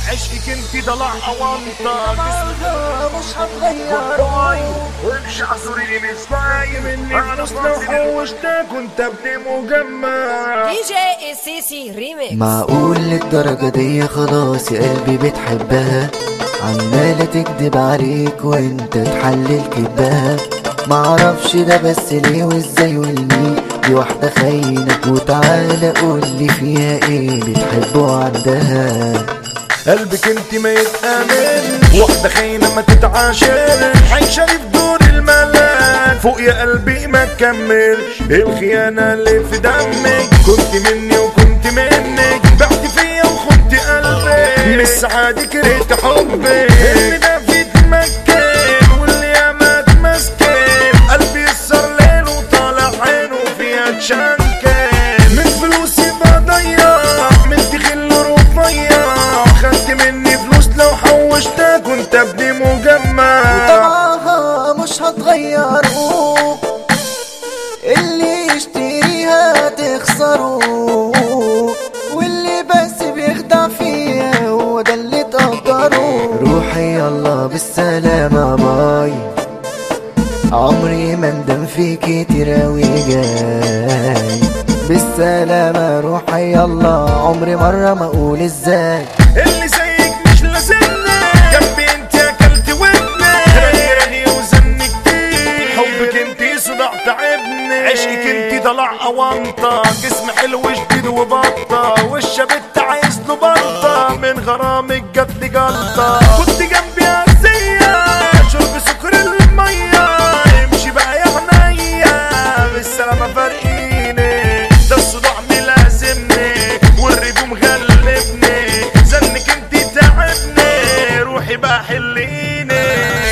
عشقك انت طلع اوانطة مش هتغير وامشي عصري مش فايم اني فلوس لو حوشتك كنت ابني مجمع دي جي السيسي ريميكس معقول للدرجة دي خلاص يا قلبي بتحبها عمالة تكدب عليك وانت تحلل كدبها معرفش ده بس ليه وازاي والمين دي واحدة خاينك وتعالى قولي فيها ايه بتحبه عندها قلبك انت ما يتآمن واحدة خاينة ما تتعاشر عايشة في دور الملاك فوق يا قلبي ما تكملش الخيانة اللي في دمك كنت مني وكنت منك بعت فيا وخنت قلبي مش سعادة كرهت حبك اللي ده في تمكن واللي ياما تمسكن قلبي يسر ليل وطالع عينه فيها تشنكن من فلوسي بضيع من تخل رفيع خدت مني فلوس لو حوشتها كنت ابني مجمع طبعها مش هتغيره اللي يشتريها تخسره واللي بس بيخدع فيها هو ده اللي تقدره روحي يلا بالسلامة باي عمري ما ندم فيكي تراوي جاي بالسلامة روحي يلا عمري مرة ما اقول ازاي اللي زيك مش لازمنا جنبي انت اكلت ودنا رغي وزن كتير حبك انت صداع تعبني عشقك انت طلع اوانطة جسم حلو جديد وبطة والشاب انت عايز له بطة من غرامك جات لي جلطة كنت جنبي عزية شرب سكر المية امشي بقى يا عينيا بالسلامة فارقيني ده الصداع ملازمني والريبو مغلبني زنك انت تعبني روحي بقى حليني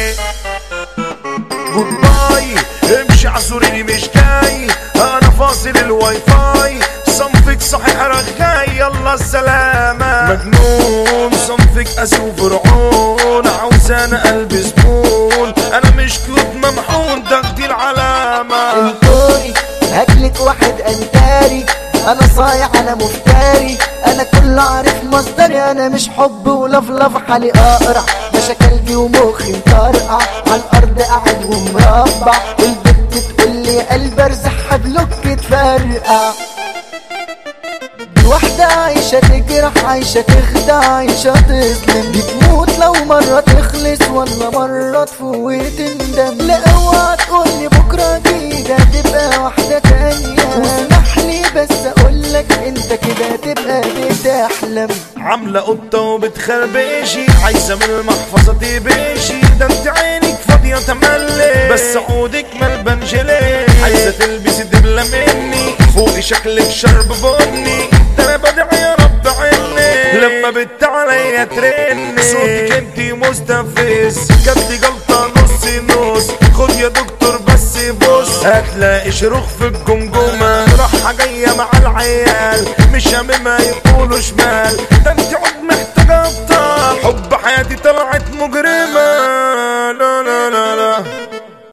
جود باي امشي عزوريني مش جاي انا فاصل الواي فاي صنفك صحيح رغاي يلا السلامة مجنون صنفك قاسي وفرعون عاوز انا قلبي زبون انا مش كيوت ممحون تاخدي العلامة انطوري هاكلك واحد انتاري انا صايع انا مفتري انا كل عارف مصدري انا مش حب ولفلف حالي اقرع مشاكلتي ومخي مطرقع على الارض قاعد ومربع البت تقول لي قلبي ارزعها بلوك تفرقع دي واحدة عايشة تجرح عايشة تخدع عايشة تظلم دي تموت لو مرة تخلص ولا مرة تفوت وتندم لا اوعى تقولي بكرة جديدة تبقى واحدة تانية واسمح لي بس اقولك انت كده تبقى بتحلم عاملة قطة وبتخربشي عايزة من المحفظة تبشي ده انت عينك فاضية تملي بس عودك ملبن جيلي عايزة تلبسي دبلة مني فوقي شكلك شرب بني ده انا بدعي يا رب عيني لما بت عليا ترني صوتك انت مستفز جبتي جلطة نص نص خد يا دكتور بس بص هتلاقي شروخ في الجمجمة راحة جاية مع العيال مش هممها يقولوا شمال ده انت عود محتاجة ابطال حب حياتي طلعت مجرمة